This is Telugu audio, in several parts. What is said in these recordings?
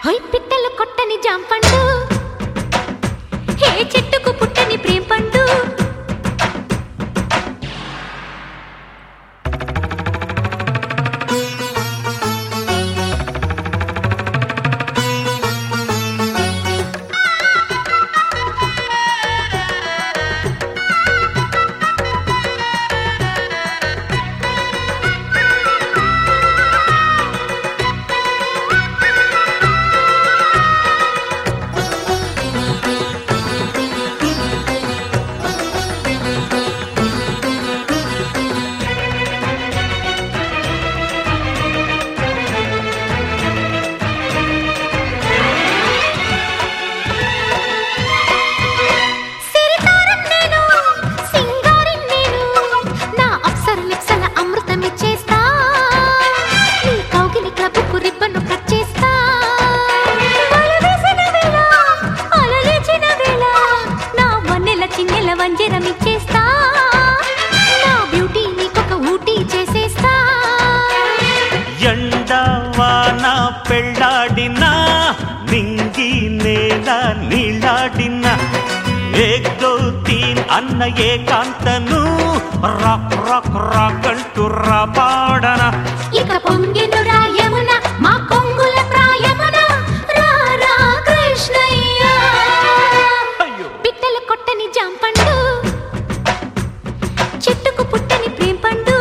హొయ్ పిట్టలు కొట్టని జాంపండు హే చెట్టుకు పుట్టని ప్రేమ పండు సిరితారం నేను సింగారం నేను నా అప్సర లిప్సల అమృతం ఇచ్చేస్తా నీ కౌగిలి క్లబ్కు రిబ్బను కట్ చేస్తా వల వేసిన వేళ అలలేచిన వేళ నా వన్నెల చిన్నెల వంజరం ఇచ్చేస్తా నా బ్యూటీ నీకొక ఊటీ చేసేస్తా ఎండవాన పెళ్ళాడినా నింగి నేల నీళ్ళాడినా ఏక్ దో తీన్ అన్న ఏకాంతను రాక్ రాక్ రాక్ అంటూ రాపాడన ఇక పొంగెను రాయమున మా కొంగుల ప్రాయమున రా రా కృష్ణయ్య అయ్యో పిట్టలు కొట్టని జాంపండు చెట్టుకు పుట్టని ప్రేమ పండు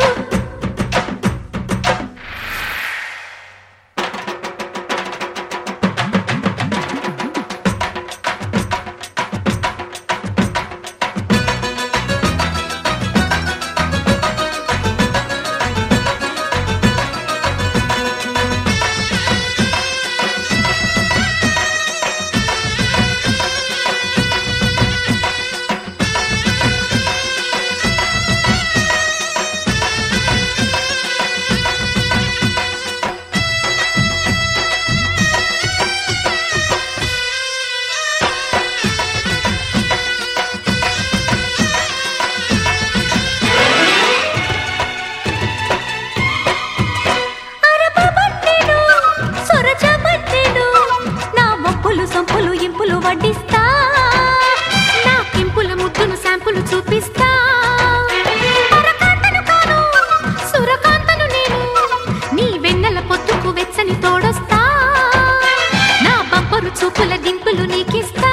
అరపబట్టెను, సొరచబట్టెను, నా మొప్పులు సొంపులు ఇంపులు వడ్డిస్తా నా కింపుల ముద్దును శాంపులు చూపిస్తా పరకాంతను కాను, సురకాంతను నేను నీ వెన్నెల పొత్తుకు వెచ్చని తోడొస్తా నా బంపరు చూపుల దింపులు నీకిస్తా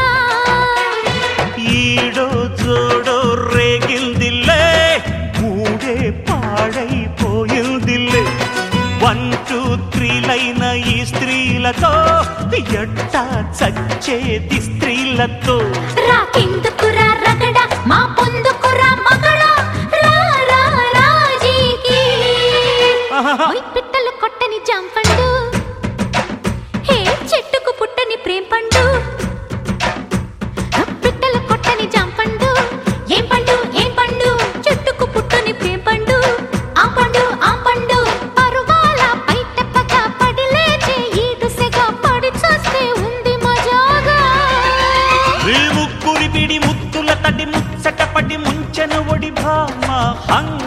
ఈడో జోడో రేగిందిల్లే మూడే పాడైపోయిందిల్లే వన్ టూ త్రీ లైన ఈ స్త్రీలతో ఎట్టా చచ్చేది స్త్రీలతో రా కిందకురా రగడ మా పొందుకురా మగడ రా రా రాజీకి ఓయ్ పిట్టలు కొట్టని జాంపండు హే చెట్టుకు పుట్టని ప్రేమ పండు పిట్టలు కొట్టని జాంపండు ఏం పండు ఏం పండు చెట్టుకు పుట్టని ప్రేమ పండు ఆ పండు ఆ పండు పరువాల బయట పగ పడి లేచే ఈడుసెగా పడి చూస్తే ఉంది మజాగా ఈ ముక్కురి పిడి ముత్తుల తడి ముచ్చటపడి ముంచెను ఒడి భామ హంగ